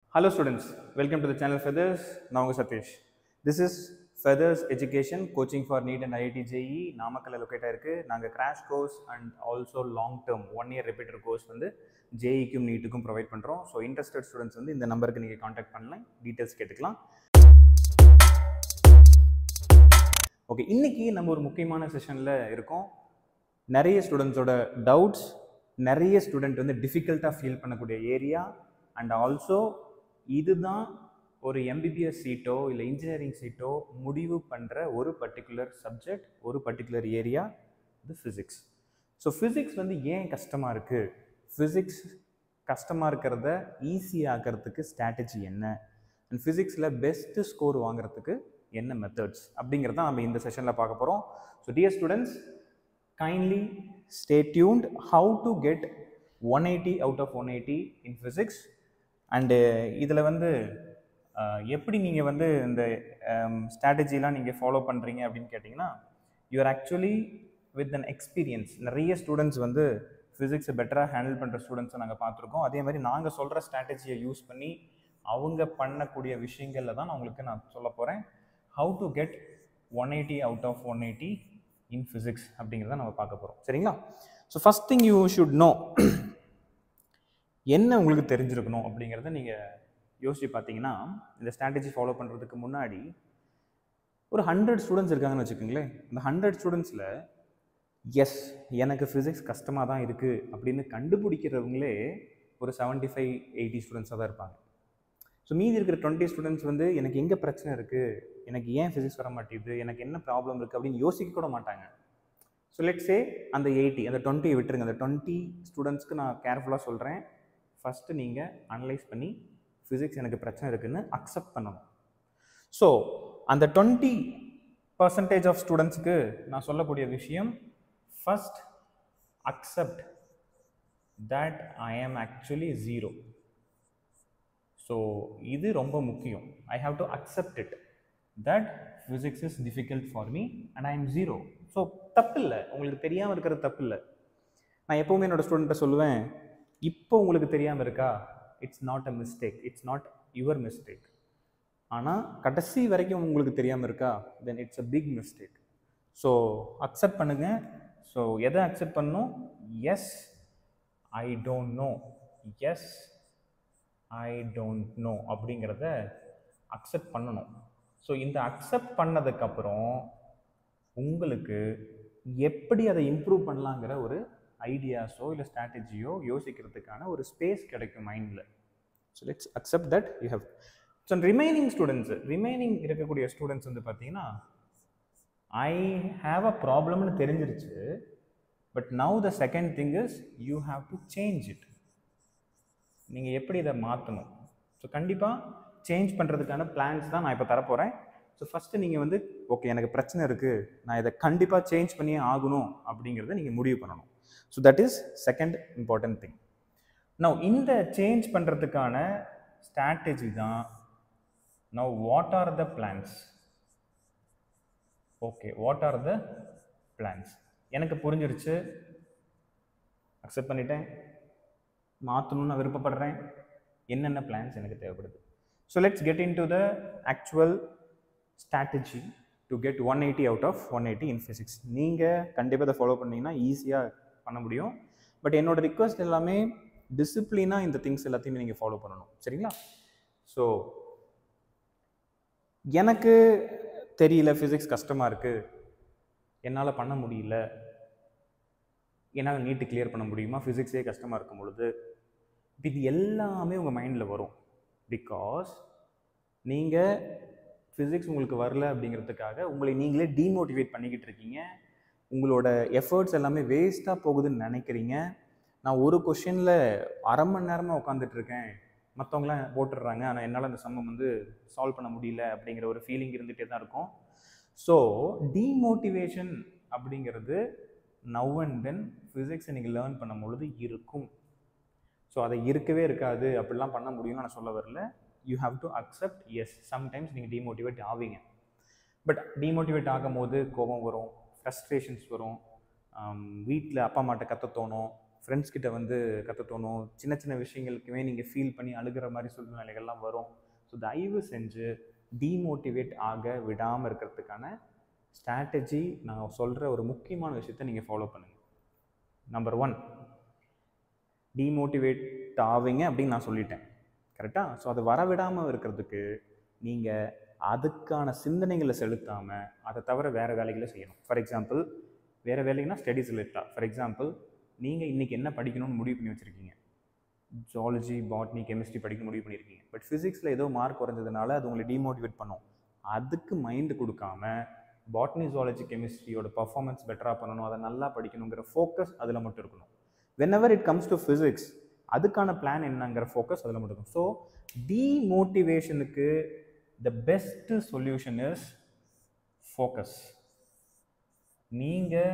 Hello students, welcome to the channel Feathers. நான் உங்க Sathish this is Feathers education coaching for NEET and IIT JEE நாமக்கல்ல locate ஆயிருக்கு நாங்கள் crash course and also long term one year repeater course வந்து ஜேஇக்கும் நீட்டுக்கும் provide பண்ணுறோம் so interested students வந்து இந்த நம்பருக்கு நீங்கள் காண்டாக்ட் பண்ணலாம் டீட்டெயில்ஸ் கேட்டுக்கலாம் ஓகே இன்னைக்கு நம்ம ஒரு முக்கியமான செஷனில் இருக்கோம் நிறைய ஸ்டூடெண்ட்ஸோட டவுட்ஸ் நிறைய ஸ்டூடெண்ட் வந்து டிஃபிகல்ட்டாக ஃபீல் பண்ணக்கூடிய ஏரியா அண்ட் ஆல்சோ இதுதான் ஒரு எம்பிபிஎஸ் சீட்டோ இல்லை இன்ஜினியரிங் சீட்டோ முடிவு பண்ணுற ஒரு பர்டிகுலர் சப்ஜெக்ட் ஒரு பர்டிகுலர் ஏரியா இது ஃபிசிக்ஸ் ஸோ ஃபிசிக்ஸ் வந்து ஏன் கஷ்டமாக இருக்குது ஃபிசிக்ஸ் கஷ்டமாக இருக்கிறத ஈஸி ஆக்கிறதுக்கு ஸ்ட்ராட்டஜி என்ன அண்ட் ஃபிசிக்ஸில் பெஸ்ட்டு ஸ்கோர் வாங்குறதுக்கு என்ன மெத்தட்ஸ் அப்படிங்கிறத நம்ம இந்த செஷனில் பார்க்க போகிறோம் so dear students kindly stay tuned how to get one eighty out of one eighty in physics and இதில் வந்து அஹ், எப்படி நீங்கள் வந்து இந்த ஸ்ட்ராட்டஜிலாம் நீங்கள் ஃபாலோ பண்ணுறீங்க அப்படின்னு கேட்டிங்கன்னா you are actually with an experience நிறைய ஸ்டூடெண்ட்ஸ் வந்து ஃபிசிக்ஸை பெட்டராக ஹேண்டில் பண்ணுற ஸ்டூடெண்ட்ஸை நாங்கள் பார்த்துருக்கோம் அதே மாதிரி நாங்கள் சொல்கிற ஸ்ட்ராட்டஜியை யூஸ் பண்ணி அவங்க பண்ணக்கூடிய விஷயங்களில் தான் நான் உங்களுக்கு நான் சொல்ல போகிறேன் how to get one eighty out of one eighty in physics அப்படிங்கிறத நம்ம பார்க்க போகிறோம் சரிங்களா so first thing you should know என்ன உங்களுக்கு தெரிஞ்சிருக்கணும் அப்படிங்கிறத நீங்கள் யோசிச்சு பார்த்தீங்கன்னா இந்த ஸ்ட்ராட்டஜி ஃபாலோ பண்ணுறதுக்கு முன்னாடி ஒரு ஹண்ட்ரட் ஸ்டூடெண்ட்ஸ் இருக்காங்கன்னு வச்சுக்கோங்களேன் இந்த ஹண்ட்ரட் ஸ்டூடெண்ட்ஸில் எஸ் எனக்கு ஃபிசிக்ஸ் கஷ்டமாக தான் இருக்குது அப்படின்னு கண்டுபிடிக்கிறவங்களே ஒரு 75 ஃபைவ் எயிட்டி ஸ்டூடெண்ட்ஸாக தான் இருப்பாங்க ஸோ மீதி இருக்கிற டுவெண்ட்டி ஸ்டூடெண்ட்ஸ் வந்து எனக்கு எங்கே பிரச்சனை இருக்குது எனக்கு ஏன் ஃபிசிக்ஸ் வர மாட்டேங்குது எனக்கு என்ன ப்ராப்ளம் இருக்குது அப்படின்னு யோசிக்க கூட மாட்டாங்க ஸோ லெட் சே அந்த எயிட்டி அந்த டுவெண்ட்டி விட்டுருங்க அந்த டுவெண்ட்டி ஸ்டூடெண்ட்ஸ்க்கு நான் கேர்ஃபுல்லாக சொல்கிறேன் ஃபஸ்ட்டு நீங்கள் அனலைஸ் பண்ணி ஃபிசிக்ஸ் எனக்கு பிரச்சனை இருக்குன்னு அக்செப்ட் பண்ணணும் ஸோ அந்த டுவெண்ட்டி பர்சன்டேஜ் ஆஃப் ஸ்டூடெண்ட்ஸ்க்கு நான் சொல்லக்கூடிய விஷயம் ஃபஸ்ட் அக்செப்ட் தட் ஐ ஆம் ஆக்சுவலி ஜீரோ ஸோ இது ரொம்ப முக்கியம் I have to accept it that physics is difficult for me and I am zero so தப்பு இல்லை உங்களுக்கு தெரியாமல் இருக்கிறது தப்பு இல்லை நான் எப்போவுமே என்னோட ஸ்டூடெண்ட்டை சொல்லுவேன் இப்போ உங்களுக்கு தெரியாமல் இருக்கா it's not a mistake it's not your mistake ஆனால் கடைசி வரைக்கும் உங்களுக்கு தெரியாமல் இருக்கா then it's a big mistake so accept பண்ணுங்க ஸோ எதை அக்செப்ட் பண்ணணும் yes I don't know yes I don't know அப்படிங்கிறத அக்செப்ட் பண்ணணும் ஸோ இந்த அக்செப்ட் பண்ணதுக்கப்புறம் உங்களுக்கு எப்படி அதை இம்ப்ரூவ் பண்ணலாங்கிற ஒரு ஐடியாஸோ இல்லை ஸ்ட்ராட்டஜியோ யோசிக்கிறதுக்கான ஒரு ஸ்பேஸ் கிடைக்கும் மைண்டில் so let's accept that you have so remaining students remaining இருக்கக்கூடிய ஸ்டூடெண்ட்ஸ் வந்து பார்த்தீங்கன்னா ஐ ஹாவ் அ ப்ராப்ளம்னு தெரிஞ்சிருச்சு but now the second thing is you have to change it நீங்கள் எப்படி இதை மாற்றணும் ஸோ கண்டிப்பாக சேஞ்ச் பண்ணுறதுக்கான பிளான்ஸ் தான் நான் இப்போ தரப்போகிறேன் ஸோ ஃபஸ்ட்டு நீங்கள் வந்து ஓகே எனக்கு பிரச்சனை இருக்குது நான் இதை கண்டிப்பாக சேஞ்ச் பண்ணியே ஆகணும் அப்படிங்கிறத நீங்கள் முடிவு பண்ணணும் so that is second important thing now இந்த சேஞ்ச் பண்ணுறதுக்கான ஸ்ட்ராட்டஜி தான் now what are the plans okay what are the plans எனக்கு புரிஞ்சிருச்சு அக்செப்ட் பண்ணிட்டேன் மாற்றணும்னு நான் விருப்பப்படுறேன் என்னென்ன பிளான்ஸ் எனக்கு தேவைப்படுது so let's get into the actual strategy to get one eighty out of one eighty in physics நீங்கள் கண்டிப்பாக இதை ஃபாலோ பண்ணீங்கன்னா ஈஸியாக பண்ண முடியும் பட் என்னோட ரிக்வஸ்ட் எல்லாமே டிசிப்ளினாக இந்த திங்ஸ் எல்லாத்தையுமே நீங்கள் ஃபாலோ பண்ணணும் சரிங்களா ஸோ எனக்கு தெரியல ஃபிசிக்ஸ் கஷ்டமாக இருக்குது என்னால் பண்ண முடியல என்னால் நீட்டு கிளியர் பண்ண முடியுமா ஃபிசிக்ஸே கஷ்டமாக இருக்கும் பொழுது இப்ப இது எல்லாமே உங்கள் மைண்டில் வரும் பிகாஸ் நீங்கள் ஃபிசிக்ஸ் உங்களுக்கு வரல அப்படிங்கிறதுக்காக உங்களை நீங்களே டீமோட்டிவேட் பண்ணிக்கிட்டு இருக்கீங்க உங்களோட எஃபர்ட்ஸ் எல்லாமே வேஸ்ட்டாக போகுதுன்னு நினைக்கிறீங்க நான் ஒரு கொஷினில் அரை மணி நேரமாக உட்காந்துட்டு இருக்கேன் மற்றவங்களாம் போட்டுடுறாங்க ஆனால் என்னால் அந்த சம்மம் வந்து சால்வ் பண்ண முடியல அப்படிங்கிற ஒரு ஃபீலிங் இருந்துகிட்டே தான் இருக்கும் ஸோ டீமோட்டிவேஷன் அப்படிங்கிறது நவ் அண்ட் தென் ஃபிசிக்ஸை நீங்கள் லேர்ன் பண்ணும் பொழுது இருக்கும் ஸோ அதை இருக்கவே இருக்காது அப்படிலாம் பண்ண முடியும்னு நான் சொல்ல வரல you have to accept yes sometimes நீங்கள் டீமோட்டிவேட் ஆவீங்க பட் டீமோட்டிவேட் ஆகும் போது கோபம் வரும் ஃப்ரஸ்ட்ரேஷன்ஸ் வரும் வீட்டில் அப்பா அம்மாட்ட கத்த தோணும் ஃப்ரெண்ட்ஸ் கிட்ட வந்து கற்று தோணும் சின்ன சின்ன விஷயங்களுக்குமே நீங்கள் ஃபீல் பண்ணி அழுகிற மாதிரி சூழ்நிலைகள்லாம் வரும் ஸோ தயவு செஞ்சு டீமோட்டிவேட் ஆக விடாமல் இருக்கிறதுக்கான ஸ்ட்ராட்டஜி நான் சொல்கிற ஒரு முக்கியமான விஷயத்தை நீங்கள் ஃபாலோ பண்ணுங்கள் நம்பர் ஒன் டீமோட்டிவேட் ஆவீங்க அப்படின்னு நான் சொல்லிட்டேன் கரெக்டாக ஸோ அதை வரவிடாமல் இருக்கிறதுக்கு நீங்கள் அதுக்கான சிந்தனைகளை செலுத்தாமல் அதை தவிர வேறு வேலைகளை செய்யணும் ஃபார் எக்ஸாம்பிள் வேறு வேலைன்னா ஸ்டடீஸ் ரிலேட்டடாக ஃபார் எக்ஸாம்பிள் நீங்கள் இன்றைக்கி என்ன படிக்கணும்னு முடிவு பண்ணி வச்சுருக்கீங்க ஜாலஜி பாட்னி கெமிஸ்ட்ரி படிக்க முடிவு பண்ணியிருக்கீங்க பட் ஃபிசிக்ஸில் ஏதோ மார்க் குறைஞ்சதுனால அது உங்களை டிமோட்டிவேட் பண்ணும் அதுக்கு மைண்டு கொடுக்காம பாட்னி ஜாலஜி கெமிஸ்ட்ரியோட பர்ஃபார்மன்ஸ் பெட்டராக பண்ணணும் அதை நல்லா படிக்கணுங்கிற ஃபோக்கஸ் அதில் மட்டும் இருக்கணும் whenever it comes to physics அதுக்கான பிளான் என்னங்கிற ஃபோக்கஸ் அதில் மட்டும் இருக்கும் ஸோ டிமோட்டிவேஷனுக்கு the best solution is focus நீங்கள்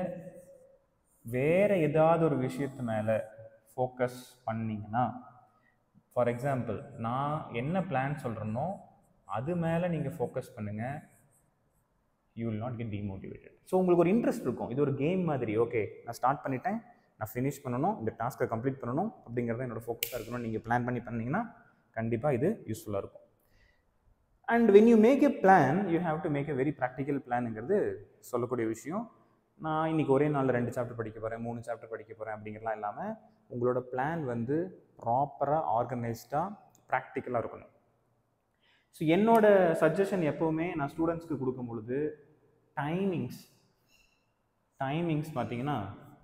வேற ஏதாவது ஒரு விஷயத்து மேலே ஃபோக்கஸ் பண்ணீங்கன்னா ஃபார் எக்ஸாம்பிள் நான் என்ன பிளான் சொல்கிறேனோ அது மேலே நீங்கள் ஃபோக்கஸ் பண்ணுங்கள் you will not get demotivated so உங்களுக்கு ஒரு இன்ட்ரெஸ்ட் இருக்கும் இது ஒரு கேம் மாதிரி ஓகே நான் ஸ்டார்ட் பண்ணிட்டேன் நான் ஃபினிஷ் பண்ணணும் இந்த டாஸ்க்கை கம்ப்ளீட் பண்ணணும் அப்படிங்கிறத என்னோட ஃபோக்கஸாக இருக்கணும் நீங்கள் பிளான் பண்ணி பண்ணீங்கன்னா கண்டிப்பாக இது யூஸ்ஃபுல்லாக இருக்கும் and when you make a plan you have to make a very practical பிளானுங்கிறது சொல்லக்கூடிய விஷயம் நான் இன்றைக்கி ஒரே நாளில் ரெண்டு சாப்டர் படிக்க போகிறேன் மூணு சாப்டர் படிக்க போகிறேன் அப்படிங்கிறலாம் இல்லாமல் உங்களோட பிளான் வந்து ப்ராப்பராக ஆர்கனைஸ்டாக ப்ராக்டிக்கலாக இருக்கணும் ஸோ என்னோட சஜஷன் எப்போவுமே நான் ஸ்டூடெண்ட்ஸ்க்கு கொடுக்கும் பொழுது டைமிங்ஸ் டைமிங்ஸ் பார்த்தீங்கன்னா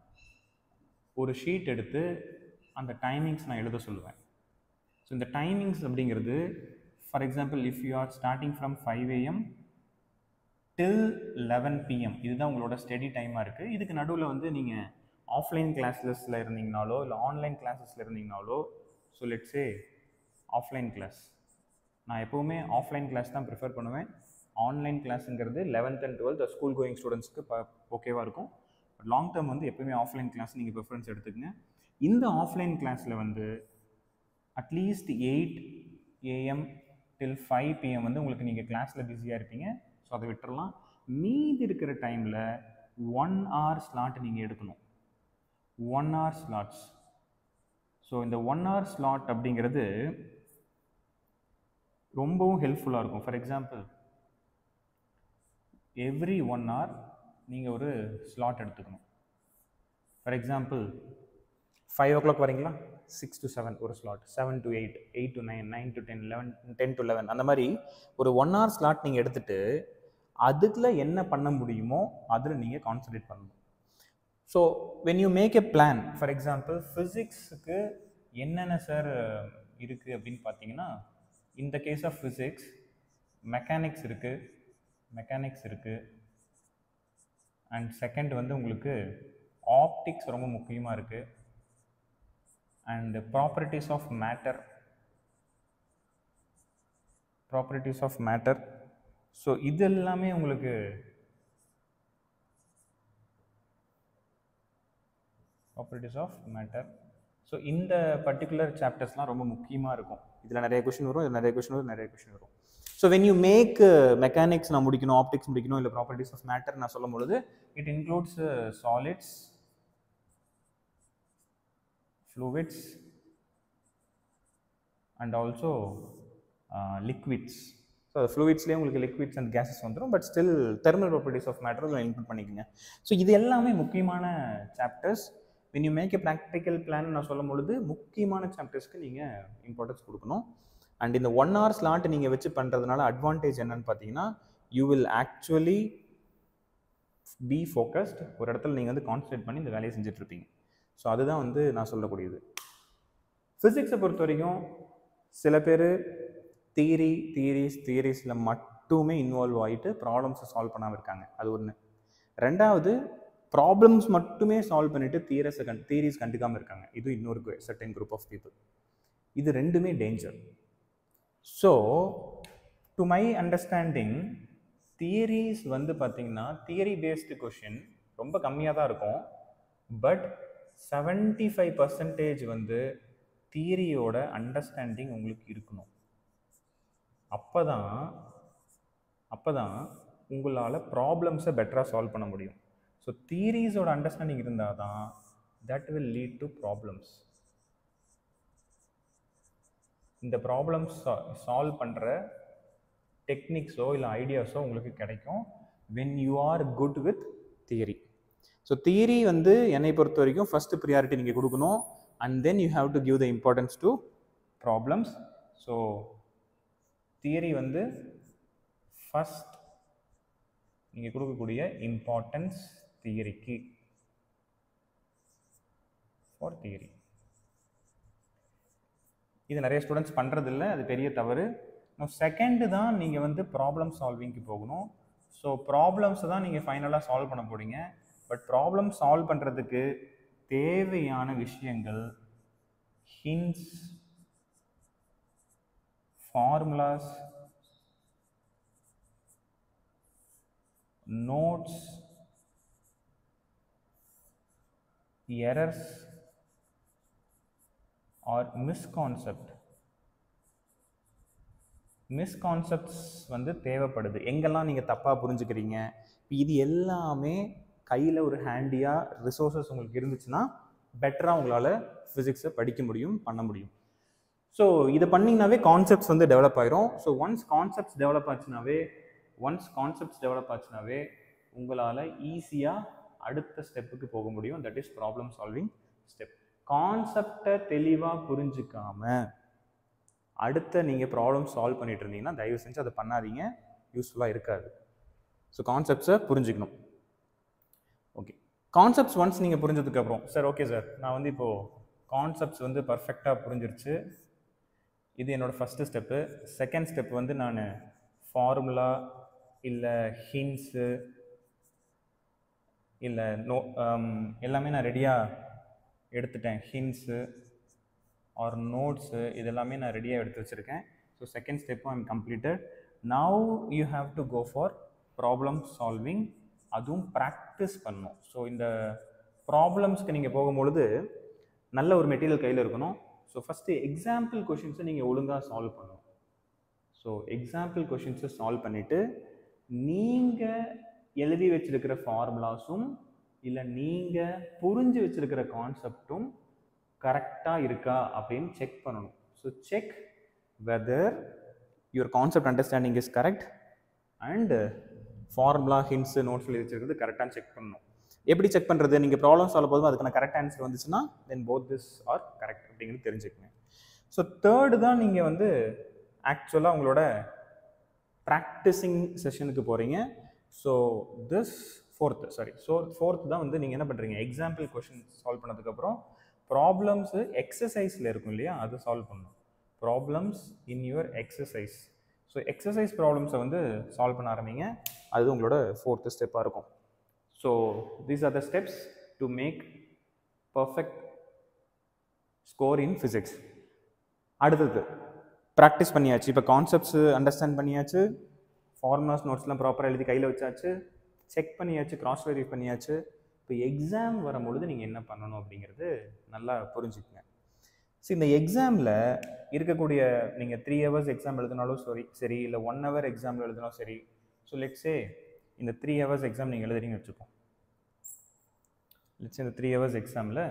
ஒரு ஷீட் எடுத்து அந்த டைமிங்ஸ் நான் எழுத சொல்லுவேன் ஸோ இந்த டைமிங்ஸ் அப்படிங்கிறது for example if you are starting from five AM till eleven PM இதுதான் உங்களோட ஸ்டடி டைமாக இருக்குது இதுக்கு நடுவில் வந்து நீங்கள் ஆஃப்லைன் கிளாஸஸில் இருந்தீங்கனாலோ இல்லை ஆன்லைன் கிளாஸஸில் இருந்தீங்கனாலோ ஸோ லெட்ஸே ஆஃப்லைன் கிளாஸ் நான் எப்போவுமே ஆஃப்லைன் கிளாஸ் தான் ப்ரிஃபர் பண்ணுவேன் ஆன்லைன் கிளாஸுங்கிறது eleventh and twelfth school going ஸ்டூடெண்ட்ஸ்க்கு ப ஓகேவாக இருக்கும் பட் லாங் டேர்ம் வந்து எப்போவுமே ஆஃப்லைன் கிளாஸ் நீங்கள் ப்ரிஃபரன்ஸ் எடுத்துக்கங்க இந்த ஆஃப்லைன் கிளாஸில் வந்து at least eight AM till five PM வந்து உங்களுக்கு நீங்கள் கிளாஸில் பிஸியாக இருப்பீங்க ஸோ அதை விட்டுறலாம் மீதி இருக்கிற டைமில் ஒன் ஹவர் ஸ்லாட் நீங்கள் எடுக்கணும் ஒன் ஹவர் ஸ்லாட்ஸ் ஸோ இந்த ஒன் ஹவர் ஸ்லாட் அப்படிங்கிறது ரொம்பவும் ஹெல்ப்ஃபுல்லாக இருக்கும் for example every one hour நீங்கள் ஒரு ஸ்லாட் எடுத்துக்கணும் for example five o'clock வரீங்களா சிக்ஸ் டு செவன் ஒரு slot seven to eight eight to nine nine to ten eleven ten to eleven அந்த மாதிரி ஒரு ஒன் ஹவர் ஸ்லாட் நீங்கள் எடுத்துகிட்டு அதுக்குள்ள என்ன பண்ண முடியுமோ அதில் நீங்கள் கான்சன்ட்ரேட் பண்ணணும் so when you make a plan for example ஃபிசிக்ஸுக்கு என்னென்ன சார் இருக்குது அப்படின்னு பார்த்தீங்கன்னா இந்த கேஸ் ஆஃப் ஃபிசிக்ஸ் மெக்கானிக்ஸ் இருக்குது மெக்கானிக்ஸ் இருக்குது அண்ட் செகண்ட் வந்து உங்களுக்கு ஆப்டிக்ஸ் ரொம்ப முக்கியமாக இருக்குது and properties of matter properties of matter so இது எல்லாமே உங்களுக்கு ப்ராப்பர்ட்டிஸ் ஆஃப் மேட்டர் ஸோ இந்த பர்டிகுலர் சாப்டர்ஸ்லாம் ரொம்ப முக்கியமாக இருக்கும் இதில் நிறைய கொஷின் வரும் இதில் நிறைய கொஷின் வரும் நிறைய கொஷின் வரும் so when you make mechanics நான் முடிக்கணும் ஆப்டிக்ஸ் முடிக்கணும் இல்லை ப்ராப்பர்ட்டிஸ் ஆஃப் மேட்டர் நான் சொல்லும் பொழுது it includes solids fluids and also uh, liquids so ஃப்ளூயிட்ஸ்லேயே உங்களுக்கு லிக்விட்ஸ் அண்ட் கேஸஸ் வந்துடும் but still thermal properties of matter அதில் இன்க்ளூட் பண்ணிக்கோங்க ஸோ இது எல்லாமே முக்கியமான chapters when you make a practical plan நான் சொல்லும் பொழுது முக்கியமான சாப்டர்ஸ்க்கு நீங்கள் இம்பார்ட்டன்ஸ் கொடுக்கணும் அண்ட் இந்த ஒன் ஹவர் ஸ்லாட் நீங்கள் வச்சு பண்ணுறதுனால அட்வான்டேஜ் என்னன்னு பார்த்தீங்கன்னா you will actually be focused ஒரு இடத்துல நீங்கள் வந்து கான்சன்ட்ரேட் பண்ணி இந்த வேலையை செஞ்சுட்ருப்பீங்க ஸோ அதுதான் வந்து நான் சொல்லக்கூடியது ஃபிசிக்ஸை பொறுத்த வரைக்கும் சில பேர் தியரி தியரிஸ் தியரிஸில் மட்டுமே இன்வால்வ் ஆகிட்டு ப்ராப்ளம்ஸை சால்வ் பண்ணாமல் இருக்காங்க அது ஒன்று ரெண்டாவது ப்ராப்ளம்ஸ் மட்டுமே சால்வ் பண்ணிவிட்டு தியரஸை கண் தியரிஸ் கண்டுக்காமல் இருக்காங்க இது இன்னொரு சர்டன் குரூப் ஆஃப் பீப்புள் இது ரெண்டுமே danger so to my understanding theories வந்து பார்த்திங்கன்னா தியரி பேஸ்டு கொஷின் ரொம்ப கம்மியாக தான் இருக்கும் பட் செவன்ட்டி ஃபைவ் பர்சன்டேஜ் வந்து தியரியோட அண்டர்ஸ்டாண்டிங் உங்களுக்கு இருக்கணும் அப்போ தான் அப்போ தான் உங்களால் ப்ராப்ளம்ஸை பெட்டராக சால்வ் பண்ண முடியும் ஸோ தியரிஸோட அண்டர்ஸ்டாண்டிங் இருந்தால் தான் that will lead to problems இந்த ப்ராப்ளம்ஸ் சால்வ் பண்ணுற டெக்னிக்ஸோ இல்லை ஐடியாஸோ உங்களுக்கு கிடைக்கும் when you are good with theory so theory வந்து என்னை பொறுத்த வரைக்கும் ஃபஸ்ட்டு ப்ரியாரிட்டி நீங்கள் கொடுக்கணும் and then you have to give the importance to problems so theory வந்து ஃபஸ்ட் நீங்கள் கொடுக்கக்கூடிய இம்பார்ட்டன்ஸ் தியரிக்கு ஃபார் தியரி இது நிறைய ஸ்டூடெண்ட்ஸ் பண்ணுறதில்ல அது பெரிய தவறு செகண்டு தான் நீங்கள் வந்து ப்ராப்ளம் சால்விங்க்கு போகணும் ஸோ ப்ராப்ளம்ஸை தான் நீங்கள் ஃபைனலாக சால்வ் பண்ண போறீங்க பட் ப்ராப்ளம் சால்வ் பண்ணுறதுக்கு தேவையான விஷயங்கள் hints formulas notes errors or misconception misconceptions வந்து தேவைப்படுது எங்கெல்லாம் நீங்கள் தப்பாக புரிஞ்சுக்கிறீங்க இது எல்லாமே கையில் ஒரு ஹேண்டியாக ரிசோர்ஸஸ் உங்களுக்கு இருந்துச்சுன்னா பெட்டராக உங்களால் ஃபிசிக்ஸை படிக்க முடியும் பண்ண முடியும் ஸோ இதை பண்ணிங்கனாவே கான்செப்ட்ஸ் வந்து டெவலப் ஆயிரும் ஸோ ஒன்ஸ் கான்செப்ட்ஸ் டெவலப் ஆச்சுனாவே ஒன்ஸ் கான்செப்ட்ஸ் டெவலப் ஆச்சுனாவே உங்களால் ஈஸியாக அடுத்த ஸ்டெப்புக்கு போக முடியும் that is problem solving step கான்செப்டை தெளிவாக புரிஞ்சுக்காம அடுத்த நீங்கள் ப்ராப்ளம் சால்வ் பண்ணிட்டு இருந்தீங்கன்னா தயவு செஞ்சு அதை பண்ணாதீங்க யூஸ்ஃபுல்லாக இருக்காது ஸோ கான்செப்ட்ஸை புரிஞ்சுக்கணும் ஓகே கான்செப்ட்ஸ் ஒன்ஸ் நீங்கள் புரிஞ்சதுக்கப்புறம் சார் ஓகே சார் நான் வந்து இப்போது கான்செப்ட்ஸ் வந்து பர்ஃபெக்டாக புரிஞ்சிருச்சு இது என்னோடய ஃபஸ்ட்டு ஸ்டெப்பு செகண்ட் ஸ்டெப் வந்து நான் ஃபார்முலா இல்லை ஹின்ஸு இல்லை நோ எல்லாமே நான் ரெடியாக எடுத்துட்டேன் ஹின்ஸு ஆர் நோட்ஸு இது எல்லாமே நான் ரெடியாக எடுத்து வச்சுருக்கேன் ஸோ செகண்ட் ஸ்டெப்பும் I'm completed now you have to go for problem solving அதுவும் ப்ராக்டிஸ் பண்ணணும் ஸோ இந்த ப்ராப்ளம்ஸ்க்கு நீங்கள் போகும்பொழுது நல்ல ஒரு மெட்டீரியல் கையில் இருக்கணும் ஸோ ஃபஸ்ட்டு எக்ஸாம்பிள் கொஷின்ஸை நீங்கள் ஒழுங்காக சால்வ் பண்ணணும் ஸோ எக்ஸாம்பிள் கொஷின்ஸை சால்வ் பண்ணிவிட்டு நீங்கள் எழுதி வச்சிருக்கிற ஃபார்முலாஸும் இல்லை நீங்கள் புரிஞ்சு வச்சிருக்கிற கான்செப்டும் கரெக்டாக இருக்கா அப்படின்னு செக் பண்ணணும் so check whether your concept understanding is correct and formula hints notes எழுதி வச்சிருக்கிறது கரெக்டாக செக் பண்ணணும் எப்படி செக் பண்ணுறது நீங்கள் ப்ராப்ளம் சால்வ் போதும் அதுக்கான கரெக்ட் ஆன்சர் வந்துச்சுன்னா then both this are correct அப்படிங்கிறது தெரிஞ்சுக்கங்க ஸோ தேர்டு தான் நீங்கள் வந்து ஆக்சுவலாக உங்களோட ப்ராக்டிஸிங் செஷனுக்கு போகிறீங்க so this fourth sorry so fourth தான் வந்து நீங்கள் என்ன பண்ணுறீங்க எக்ஸாம்பிள் கொஷின் சால்வ் பண்ணதுக்கப்புறம் ப்ராப்ளம்ஸு எக்ஸசைஸில் இருக்கும் இல்லையா அது சால்வ் பண்ணணும் problems in your exercise so exercise ப்ராப்ளம்ஸை வந்து சால்வ் பண்ண ஆரம்பிங்க அது உங்களோட ஃபோர்த்து ஸ்டெப்பாக இருக்கும் so these are the steps to make perfect score in physics அடுத்தது ப்ராக்டிஸ் பண்ணியாச்சு இப்போ கான்செப்ட்ஸு அண்டர்ஸ்டாண்ட் பண்ணியாச்சு ஃபார்முலாஸ் நோட்ஸ்லாம் ப்ராப்பராக எழுதி கையில் வச்சாச்சு செக் பண்ணியாச்சு கிராஸ் வெரிஃபை பண்ணியாச்சு இப்போ எக்ஸாம் வரும்பொழுது நீங்கள் என்ன பண்ணணும் அப்படிங்கிறது நல்லா புரிஞ்சுக்கங்க ஸோ இந்த எக்ஸாமில் இருக்கக்கூடிய நீங்கள் த்ரீ ஹவர்ஸ் எக்ஸாம் எழுதினாலும் சரி சரி இல்லை ஒன் ஹவர் எக்ஸாம் எழுதினாலும் சரி ஸோ லெட்ஸே இந்த த்ரீ ஹவர்ஸ் எக்ஸாம் நீங்கள் எழுதுறீங்கன்னு வச்சுப்போம் லெட்ஸ் இந்த த்ரீ ஹவர்ஸ் எக்ஸாமில்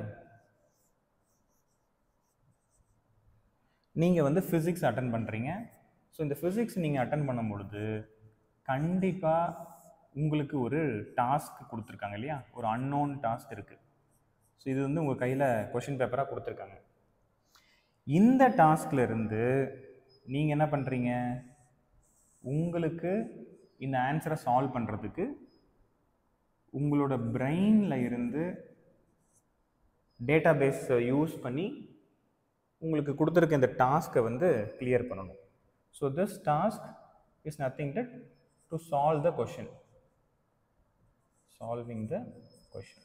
நீங்கள் வந்து ஃபிசிக்ஸ் அட்டன் பண்ணுறீங்க ஸோ இந்த ஃபிசிக்ஸ் நீங்கள் அட்டன் பண்ணும் பொழுது கண்டிப்பாக உங்களுக்கு ஒரு டாஸ்க் கொடுத்துருக்காங்க இல்லையா ஒரு அன்னோன் டாஸ்க் இருக்குது ஸோ இது வந்து உங்கள் கையில் கொஷின் பேப்பராக கொடுத்துருக்காங்க இந்த டாஸ்கில் இருந்து நீங்கள் என்ன பண்ணுறீங்க உங்களுக்கு இந்த ஆன்சரை சால்வ் பண்ணுறதுக்கு உங்களோட பிரெயினில் இருந்து டேட்டா பேஸை யூஸ் பண்ணி உங்களுக்கு கொடுத்துருக்க இந்த டாஸ்க்கை வந்து கிளியர் பண்ணணும் so this task is nothing that to solve the question solving the question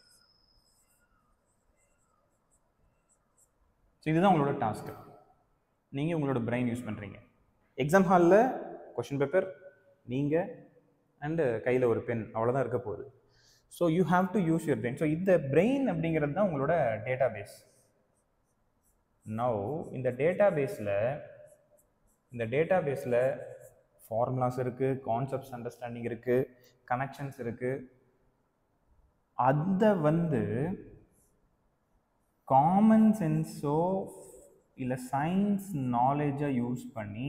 so இதுதான் உங்களோட டாஸ்க்கு நீங்கள் உங்களோட பிரெயின் யூஸ் பண்ணுறீங்க எக்ஸாம் ஹாலில் கொஷின் பேப்பர் நீங்கள் அண்டு கையில் ஒரு பென் அவ்வளோதான் இருக்க போகுது so you have to use your brain so இந்த பிரெயின் அப்படிங்கிறது தான் உங்களோட டேட்டா பேஸ் நவ் இந்த டேட்டா பேஸில் இந்த டேட்டா பேஸில் ஃபார்முலாஸ் இருக்குது கான்செப்ட்ஸ் அண்டர்ஸ்டாண்டிங் இருக்குது கனெக்ஷன்ஸ் இருக்குது அதை வந்து காமன் சென்ஸோ இல்லை சயின்ஸ் நாலேஜை யூஸ் பண்ணி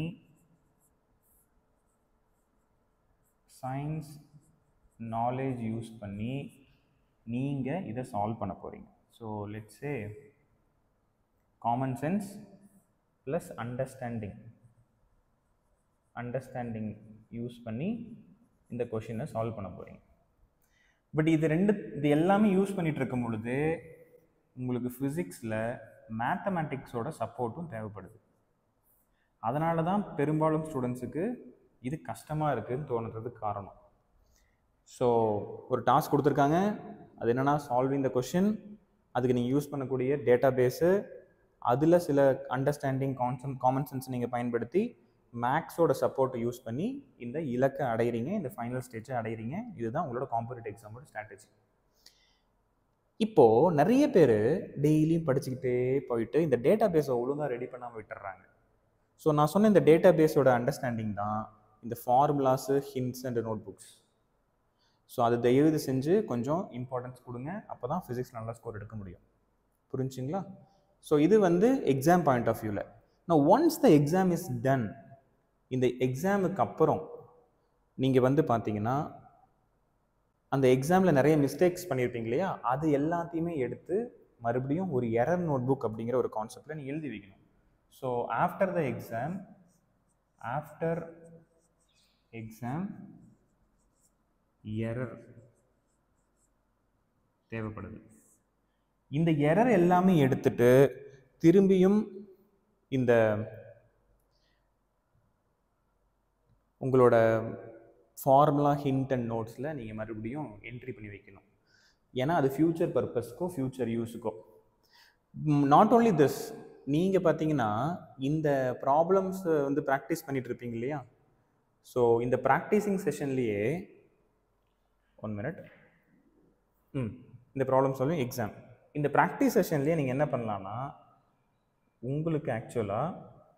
சயின்ஸ் நாலேஜ் யூஸ் பண்ணி நீங்கள் இதை சால்வ் பண்ண போகிறீங்க so let's say common sense plus understanding understanding use பண்ணி இந்த கொஷினை சால்வ் பண்ண போகிறீங்க பட் இது ரெண்டு இது எல்லாமே யூஸ் பண்ணிட்டு இருக்கும் பொழுது உங்களுக்கு ஃபிசிக்ஸில் மேத்தமேட்டிக்ஸோட சப்போர்ட்டும் தேவைப்படுது அதனால தான் பெரும்பாலும் ஸ்டூடெண்ட்ஸுக்கு இது கஷ்டமாக இருக்குதுன்னு தோணுறதுக்கு காரணம் ஸோ ஒரு டாஸ்க் கொடுத்துருக்காங்க அது என்னென்னா சால்விங் த கொஷின் அதுக்கு நீங்கள் யூஸ் பண்ணக்கூடிய டேட்டா பேஸு அதில் சில அண்டர்ஸ்டாண்டிங் கான்சன் காமன் சென்ஸ் நீங்கள் பயன்படுத்தி மேக்ஸோட சப்போர்ட்டை யூஸ் பண்ணி இந்த இலக்கை அடையிறீங்க இந்த ஃபைனல் ஸ்டேஜை அடையிறீங்க இதுதான் உங்களோட காம்படிட்டிவ் எக்ஸாமோட ஸ்ட்ராட்டஜி இப்போது நிறைய பேர் டெய்லியும் படிச்சுக்கிட்டே போயிட்டு இந்த டேட்டா பேஸை ஒழுங்காக ரெடி பண்ணாமல் விட்டுறாங்க ஸோ நான் சொன்ன இந்த டேட்டா பேஸோட அண்டர்ஸ்டாண்டிங் தான் இந்த formulas hints and notebooks so அது தயவு செஞ்சு கொஞ்சம் இம்பார்ட்டன்ஸ் கொடுங்க அப்போ தான் ஃபிசிக்ஸ் நல்லா ஸ்கோர் எடுக்க முடியும் புரிஞ்சுங்களா ஸோ இது வந்து எக்ஸாம் பாயிண்ட் ஆஃப் வியூவில் நான் once the exam is done இந்த எக்ஸாமுக்கு அப்புறம் நீங்கள் வந்து பார்த்தீங்கன்னா அந்த எக்ஸாமில் நிறைய மிஸ்டேக்ஸ் பண்ணியிருப்பீங்க இல்லையா அது எல்லாத்தையுமே எடுத்து மறுபடியும் ஒரு எரர் நோட் புக் அப்படிங்கிற ஒரு கான்செப்டில் நீ எழுதி வைக்கணும் so after the exam after exam error தேவைப்படுது இந்த எரர் எல்லாமே எடுத்துட்டு திரும்பியும் இந்த உங்களோட ஃபார்முலா ஹிண்ட் அண்ட் நோட்ஸில் நீங்கள் மறுபடியும் என்ட்ரி பண்ணி வைக்கணும் ஏன்னா அது ஃப்யூச்சர் பர்பஸ்க்கோ ஃப்யூச்சர் யூஸுக்கோ நாட் ஓன்லி திஸ் நீங்கள் பார்த்தீங்கன்னா இந்த ப்ராப்ளம்ஸ் வந்து ப்ராக்டிஸ் பண்ணிட்டு இருப்பீங்க இல்லையா ஸோ இந்த ப்ராக்டிஸிங் செஷன்லேயே ஒன் மினிட் ம் இந்த ப்ராப்ளம் சொல்லுங்க எக்ஸாம் இந்த ப்ராக்டிஸ் செஷன்லேயே நீங்கள் என்ன பண்ணலான்னா உங்களுக்கு ஆக்சுவலாக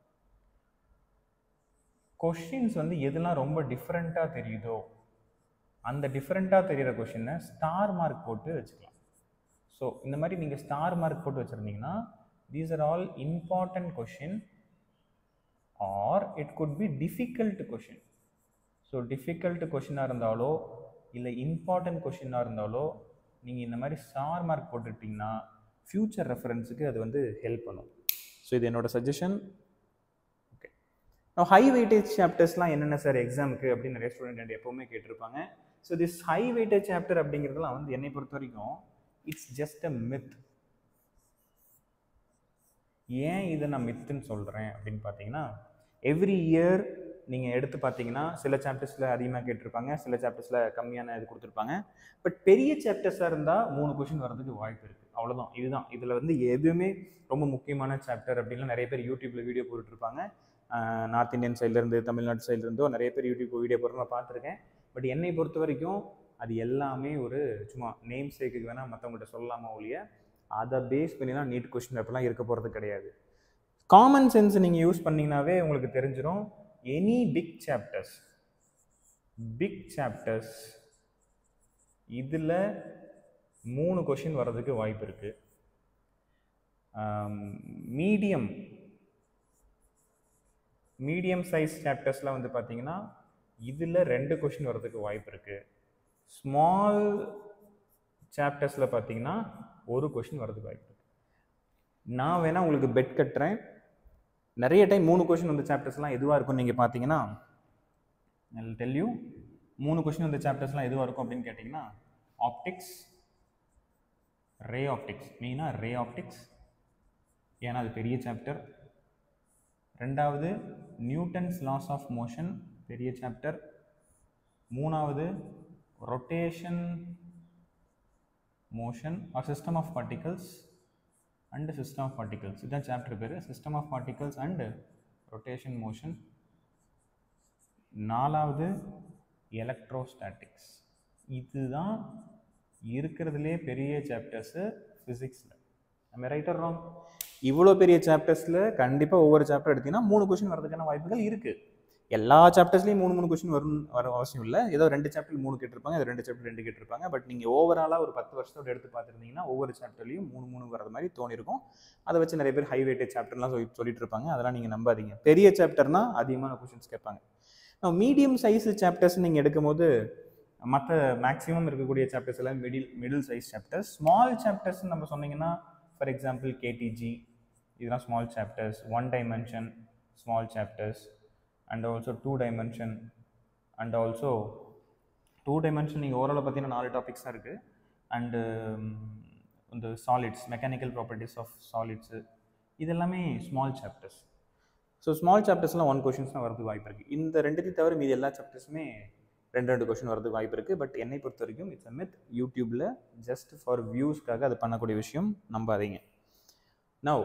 கொஷின்ஸ் வந்து எதெல்லாம் ரொம்ப டிஃப்ரெண்ட்டாக தெரியுதோ அந்த டிஃப்ரெண்ட்டாக தெரிகிற கொஷினை ஸ்டார் மார்க் போட்டு வச்சுக்கலாம் ஸோ இந்த மாதிரி நீங்கள் ஸ்டார் மார்க் போட்டு வச்சுருந்தீங்கன்னா these are all important question or it could be difficult question so difficult கொஷினாக இருந்தாலோ இல்லை இம்பார்ட்டன்ட் கொஷினாக இருந்தாலோ நீங்கள் இந்த மாதிரி ஸ்டார் மார்க் போட்டுக்கிட்டிங்கன்னா ஃப்யூச்சர் ரெஃபரன்ஸுக்கு அது வந்து ஹெல்ப் பண்ணும் ஸோ இது என்னோட சஜஷன் ஓகே ஹை வெயிட்டேஜ் சாப்டர்ஸ்லாம் என்னென்ன சார் எக்ஸாமுக்கு அப்படின்னு நிறைய ஸ்டூடெண்ட் எப்போவுமே கேட்டிருப்பாங்க so this high weightage chapter அப்படிங்கிறதுலாம் வந்து என்னை பொறுத்த வரைக்கும் இட்ஸ் ஜஸ்ட் அ மித் ஏன் இதை நான் மித்துன்னு சொல்கிறேன் அப்படின்னு பார்த்தீங்கன்னா எவ்ரி இயர் நீங்கள் எடுத்து பார்த்தீங்கன்னா சில சாப்டர்ஸில் அதிகமாக கேட்டிருப்பாங்க சில சாப்டர்ஸில் கம்மியான இது கொடுத்துருப்பாங்க பட் பெரிய சாப்டர்ஸாக இருந்தால் மூணு கொஷின் வரதுக்கு வாய்ப்பு இருக்குது அவ்வளோதான் இதுதான் இதில் வந்து எதுவுமே ரொம்ப முக்கியமான சாப்டர் அப்படின்லாம் நிறைய பேர் யூடியூப்பில் வீடியோ போட்டுட்ருப்பாங்க நார்த் இந்தியன் சைட்லேருந்து தமிழ்நாடு சைட்லேருந்தோ நிறைய பேர் யூடியூப் வீடியோ போடுற நான் பார்த்துருக்கேன் பட் என்னை பொறுத்த வரைக்கும் அது எல்லாமே ஒரு சும்மா நேம் சேக்கு வேணால் மற்றவங்கள்ட்ட சொல்லலாமா ஒழிய அதை பேஸ் பண்ணிலாம் நீட் கொஷின் பேப்பர்லாம் இருக்க போகிறது கிடையாது காமன் சென்ஸ் நீங்கள் யூஸ் பண்ணிங்கனாவே உங்களுக்கு தெரிஞ்சிடும் any big chapters big chapters இதில் மூணு கொஷின் வர்றதுக்கு வாய்ப்பு இருக்குது மீடியம் மீடியம் சைஸ் சாப்டர்ஸ்லாம் வந்து பார்த்தீங்கன்னா இதில் ரெண்டு கொஷின் வர்றதுக்கு வாய்ப்பு இருக்குது ஸ்மால் சாப்டர்ஸில் பார்த்தீங்கன்னா ஒரு கொஷின் வர்றதுக்கு வாய்ப்பு இருக்குது நான் வேணால் உங்களுக்கு பெட் கட்டுறேன் நிறைய டைம் மூணு கொஷின் வந்த சாப்டர்ஸ்லாம் எதுவாக இருக்கும்னு நீங்கள் பார்த்தீங்கன்னா டெல் யூ மூணு கொஷின் வந்த சாப்டர்ஸ்லாம் எதுவாக இருக்கும் அப்படின்னு கேட்டிங்கன்னா ஆப்டிக்ஸ் ரே ஆப்டிக்ஸ் மெயினாக ரே ஆப்டிக்ஸ் ஏன்னா அது பெரிய சாப்டர் ரெண்டாவது நியூட்டன்ஸ் லாஸ் ஆஃப் மோஷன் பெரிய சாப்டர் மூணாவது rotation motion or system of particles and system of particles இதுதான் சாப்டர் பேர் system of particles and rotation motion நாலாவது எலக்ட்ரோஸ்டாட்டிக்ஸ் இதுதான் இருக்கிறதுலே பெரிய சாப்டர்ஸு ஃபிசிக்ஸில் நம்ம ரைட்டர் ராங் இவ்வளோ பெரிய சாப்டர்ஸில் கண்டிப்பாக ஒவ்வொரு சாப்டர் எடுத்தீங்கன்னா மூணு கொஷின் வரதுக்கான வாய்ப்புகள் இருக்குது எல்லா சாப்டர்ஸ்லையும் மூணு மூணு கொஸ்டின் வரும் வர அவசியம் இல்லை ஏதோ ரெண்டு சாப்டர் மூணு கேட்டிருப்பாங்க ஏதோ ரெண்டு சாப்டர் ரெண்டு கேட்டிருப்பாங்க பட் நீங்கள் ஓவராலாக ஒரு பத்து வருஷத்தோட எடுத்து பார்த்துருந்தீங்கன்னா ஒவ்வொரு சாப்டர்லையும் மூணு மூணு வரது மாதிரி தோணிருக்கும் அதை வச்சு நிறைய பேர் ஹை வெயிட்டேஜ் சாப்டர்லாம் சொல்லி சொல்லிட்டு இருப்பாங்க அதெல்லாம் நீங்கள் நம்பாதீங்க பெரிய சாப்டர்னா அதிகமான கொஸ்டின்ஸ் கேட்பாங்க நான் மீடியம் சைஸ் சாப்டர்ஸ் நீங்கள் எடுக்கும்போது மற்ற மேக்ஸிமம் இருக்கக்கூடிய சாப்டர்ஸ் எல்லாம் middle middle size chapters small chapters நம்ம சொன்னீங்கன்னா ஃபார் எக்ஸாம்பிள் கேடிஜி இதெல்லாம் small chapters one dimension small chapters and also two dimension and also two dimension நீங்கள் ஓரளவு பார்த்தீங்கன்னா நாலு டாபிக்ஸ் தான் இருக்குது அண்டு இந்த solids mechanical properties of solids இதெல்லாமே ஸ்மால் சாப்டர்ஸ் ஸோ ஸ்மால் சாப்டர்ஸ்லாம் ஒன் கொஷின்ஸ் தான் வரதுக்கு வாய்ப்பு இருக்குது இந்த ரெண்டுத்தையும் தவிர மீதி எல்லா சாப்டர்ஸுமே ரெண்டு ரெண்டு கொஷின் வரதுக்கு வாய்ப்பு இருக்குது பட் என்னை பொறுத்த வரைக்கும் இட்ஸ் அ மித் யூடியூப்பில் ஜஸ்ட் ஃபார் வியூஸ்க்காக அது பண்ணக்கூடிய விஷயம் நம்பாதீங்க now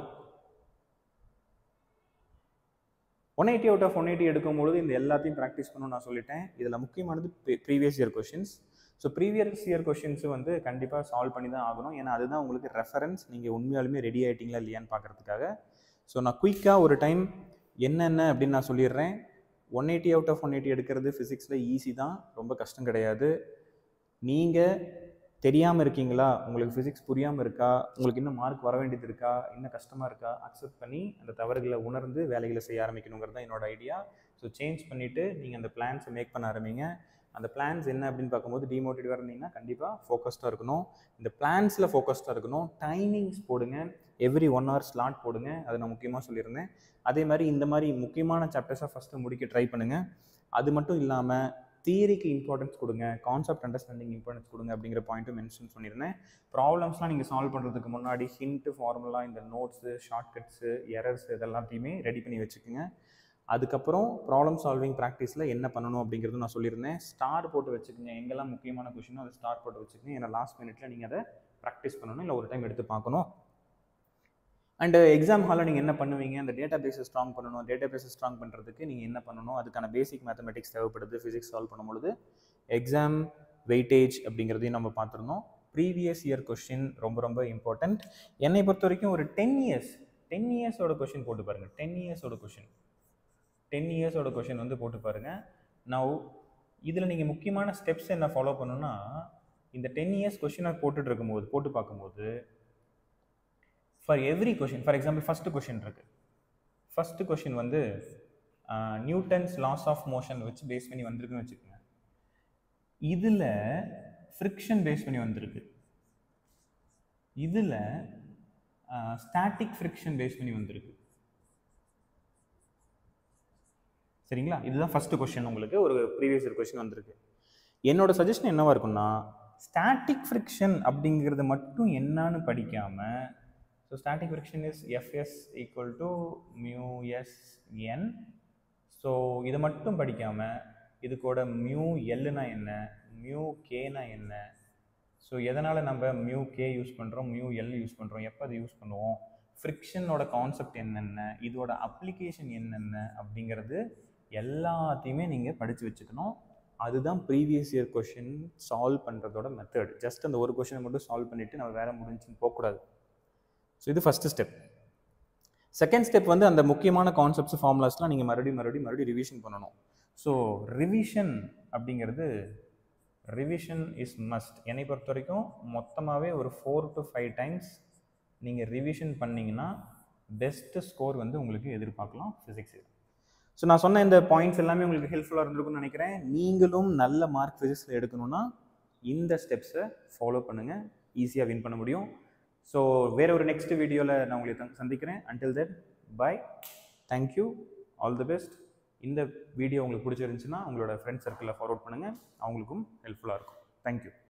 one eighty out of one eighty எடுக்கும்பொழுது இந்த எல்லாத்தையும் ப்ராக்டிஸ் பண்ணணும்னு நான் சொல்லிட்டேன் இதில் முக்கியமானது previous year questions so previous year questions வந்து கண்டிப்பாக சால்வ் பண்ணி தான் ஆகணும் ஏன்னா அதுதான் உங்களுக்கு ரெஃபரன்ஸ் நீங்கள் உண்மையாலுமே ரெடி ஆகிட்டீங்களா இல்லையான்னு பார்க்குறதுக்காக ஸோ நான் குயிக்காக ஒரு டைம் என்னென்ன அப்படின்னு நான் சொல்லிடுறேன் one eighty out of one eighty எடுக்கிறது ஃபிசிக்ஸில் ஈஸி தான் ரொம்ப கஷ்டம் கிடையாது நீங்கள் தெரியாமல் இருக்கீங்களா உங்களுக்கு ஃபிசிக்ஸ் புரியாமல் இருக்கா உங்களுக்கு இன்னும் மார்க் வர வேண்டியது இருக்கா இன்னும் கஷ்டமாக இருக்கா அக்செப்ட் பண்ணி அந்த தவறுகளை உணர்ந்து வேலைகளை செய்ய ஆரம்பிக்கணுங்கிறது தான் என்னோட ஐடியா ஸோ சேஞ்ச் பண்ணிவிட்டு நீங்கள் அந்த பிளான்ஸை மேக் பண்ண ஆரம்பிங்க அந்த பிளான்ஸ் என்ன அப்படின்னு பார்க்கும்போது டிமோட்டிவேட் இருந்தீங்கன்னா கண்டிப்பாக ஃபோக்கஸ்டாக இருக்கணும் இந்த பிளான்ஸில் ஃபோக்கஸ்டாக இருக்கணும் டைமிங்ஸ் போடுங்க எவ்ரி ஒன் ஹவர் ஸ்லாட் போடுங்க அதை நான் முக்கியமாக சொல்லியிருந்தேன் அதே மாதிரி இந்த மாதிரி முக்கியமான சாப்டர்ஸாக ஃபஸ்ட்டு முடிக்க ட்ரை பண்ணுங்கள் அது மட்டும் இல்லாமல் தியரிக்கு இம்பார்ட்டன்ஸ் கொடுங்க கான்செப்ட் அண்டர்ஸ்டாண்டிங் இம்பார்ட்டன்ஸ் கொடுங்க அப்படிங்கிற பாயிண்ட்டும் மென்ஷன் பண்ணியிருந்தேன் ப்ராப்ளம்ஸ்லாம் நீங்கள் சால்வ் பண்ணுறதுக்கு முன்னாடி ஹிண்ட்டு ஃபார்முலா இந்த நோட்ஸு ஷார்ட்கட்ஸு எரர்ஸ் இதெல்லாத்தையுமே ரெடி பண்ணி வச்சுக்கோங்க அதுக்கப்புறம் ப்ராப்ளம் சால்விங் ப்ராக்டிஸில் என்ன பண்ணணும் அப்படிங்கிறது நான் சொல்லியிருந்தேன் ஸ்டார் போட்டு வச்சுக்கோங்க எங்கெல்லாம் முக்கியமான கொஷினோ அதை ஸ்டார் போட்டு வச்சுக்கோங்க ஏன்னா லாஸ்ட் மினிட்ல நீங்கள் அதை ப்ராக்டிஸ் பண்ணணும் இல்லை ஒரு டைம் எடுத்து பார்க்கணும் அண்டு எக்ஸாம் ஹாலில் நீங்கள் என்ன பண்ணுவீங்க அந்த டேட்டா பேஸை ஸ்ட்ராங் பண்ணணும் டேட்டா பேஸை ஸ்ட்ராங் பண்ணுறதுக்கு நீங்கள் என்ன பண்ணணும் அதுக்கான பேசிக் மேத்தமெட்டிக்ஸ் தேவைப்படுது ஃபிசிக்ஸ் சால்வ் பண்ணும்பொழுது எக்ஸாம் வெயிட்டேஜ் அப்படிங்கிறதையும் நம்ம பார்த்துருந்தோம் ப்ரீவியஸ் இயர் கொஷின் ரொம்ப ரொம்ப இம்பார்ட்டண்ட் என்னை பொறுத்த வரைக்கும் ஒரு டென் இயர்ஸ் டென் இயர்ஸோட கொஷின் போட்டு பாருங்கள் டென் இயர்ஸோட கொஷின் டென் இயர்ஸோட கொஷின் வந்து போட்டு பாருங்கள் நவ் இதில் நீங்கள் முக்கியமான ஸ்டெப்ஸ் என்ன ஃபாலோ பண்ணணும்னா இந்த டென் இயர்ஸ் கொஷினாக போட்டுட்டு இருக்கும்போது போட்டு பார்க்கும்போது for every question for example first question இருக்குது ஃபஸ்ட்டு கொஷின் வந்து நியூட்டன்ஸ் லாஸ் ஆஃப் மோஷன் வச்சு பேஸ் பண்ணி வந்திருக்குன்னு வச்சுக்கோங்க இதில் ஃப்ரிக்ஷன் பேஸ் பண்ணி வந்திருக்கு இதில் ஸ்டாட்டிக் ஃப்ரிக்ஷன் பேஸ் பண்ணி வந்திருக்கு சரிங்களா இதுதான் ஃபஸ்ட்டு கொஷின் உங்களுக்கு ஒரு ப்ரீவியஸ் இயர் கொஷின் வந்திருக்கு என்னோட சஜஷன் என்னவா இருக்கும்னா ஸ்டாட்டிக் ஃப்ரிக்ஷன் அப்படிங்கிறது மட்டும் என்னன்னு படிக்காமல் so static friction is FS equal to mu S N so இதை மட்டும் படிக்காமல் இது கூட மியூ எல்லுனா என்ன மியூ கேனா என்ன ஸோ எதனால் நம்ம மியூ கே யூஸ் பண்ணுறோம் மியூ எல் யூஸ் பண்ணுறோம் எப்போ அதை யூஸ் பண்ணுவோம் ஃப்ரிக்ஷனோட கான்செப்ட் என்னென்ன இதோட அப்ளிகேஷன் என்னென்ன அப்படிங்கிறது எல்லாத்தையுமே நீங்கள் படித்து வச்சுக்கணும் அதுதான் ப்ரீவியஸ் இயர் கொஷின் சால்வ் பண்ணுறதோட மெத்தட் ஜஸ்ட் அந்த ஒரு கொஷினை மட்டும் சால்வ் பண்ணிவிட்டு நம்ம வேலை முடிஞ்சுன்னு போகக்கூடாது ஸோ இது ஃபஸ்ட்டு ஸ்டெப் செகண்ட் ஸ்டெப் வந்து அந்த முக்கியமான கான்செப்ட்ஸ் ஃபார்முலாஸ்லாம் நீங்கள் மறுபடியும் மறுபடியும் மறுபடியும் ரிவிஷன் பண்ணணும் ஸோ ரிவிஷன் அப்படிங்கிறது ரிவிஷன் இஸ் மஸ்ட் என்னை பொறுத்த வரைக்கும் மொத்தமாகவே ஒரு ஃபோர் டு ஃபைவ் டைம்ஸ் நீங்கள் ரிவிஷன் பண்ணிங்கன்னா பெஸ்ட்டு ஸ்கோர் வந்து உங்களுக்கு எதிர்பார்க்கலாம் ஃபிசிக்ஸ் ஸோ நான் சொன்ன இந்த பாயிண்ட்ஸ் எல்லாமே உங்களுக்கு ஹெல்ப்ஃபுல்லாக இருந்திருக்கும்னு நினைக்கிறேன் நீங்களும் நல்ல மார்க் ஃபிசிக்ஸில் எடுக்கணும்னா இந்த ஸ்டெப்ஸை ஃபாலோ பண்ணுங்கள் ஈஸியாக வின் பண்ண முடியும் ஸோ வேற ஒரு நெக்ஸ்ட் வீடியோவில் நான் உங்களை தங்- சந்திக்கிறேன் until then bye thank you all the best இந்த வீடியோ உங்களுக்கு பிடிச்சிருந்துச்சுன்னா உங்களோட ஃப்ரெண்ட் சர்க்கிளில் ஃபார்வர்ட் பண்ணுங்கள் அவங்களுக்கும் ஹெல்ப்ஃபுல்லாக இருக்கும் தேங்க்யூ